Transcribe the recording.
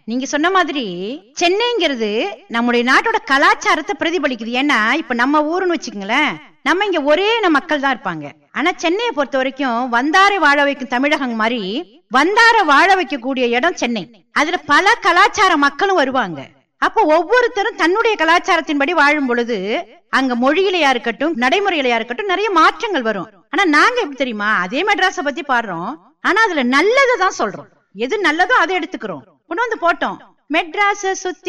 நீங்க சொன்ன மாதிரி சென்னைங்கிறது நம்முடைய நாட்டோட கலாச்சாரத்தை பிரதிபலிக்குது ஏன்னா இப்ப நம்ம ஊருன்னு வச்சுக்கங்களேன் நம்ம இங்க ஒரே இன மக்கள் தான் இருப்பாங்க ஆனா சென்னையை பொறுத்த வரைக்கும் வந்தாரை வாழ வைக்கும் தமிழகம் மாதிரி வந்தார வாழ வைக்கக்கூடிய இடம் சென்னை அதுல பல கலாச்சார மக்களும் வருவாங்க அப்போ ஒவ்வொருத்தரும் தன்னுடைய கலாச்சாரத்தின்படி வாழும் பொழுது அங்க மொழியிலையா இருக்கட்டும் நடைமுறையிலையா இருக்கட்டும் நிறைய மாற்றங்கள் வரும் ஆனா நாங்க எப்படி தெரியுமா அதே மெட்ராஸ பத்தி பாடுறோம் ஆனா அதுல நல்லதை தான் சொல்றோம் எது நல்லதோ அதை எடுத்துக்கிறோம் கொண்டு வந்து போட்டோம் மெட்ராஸ சுத்தி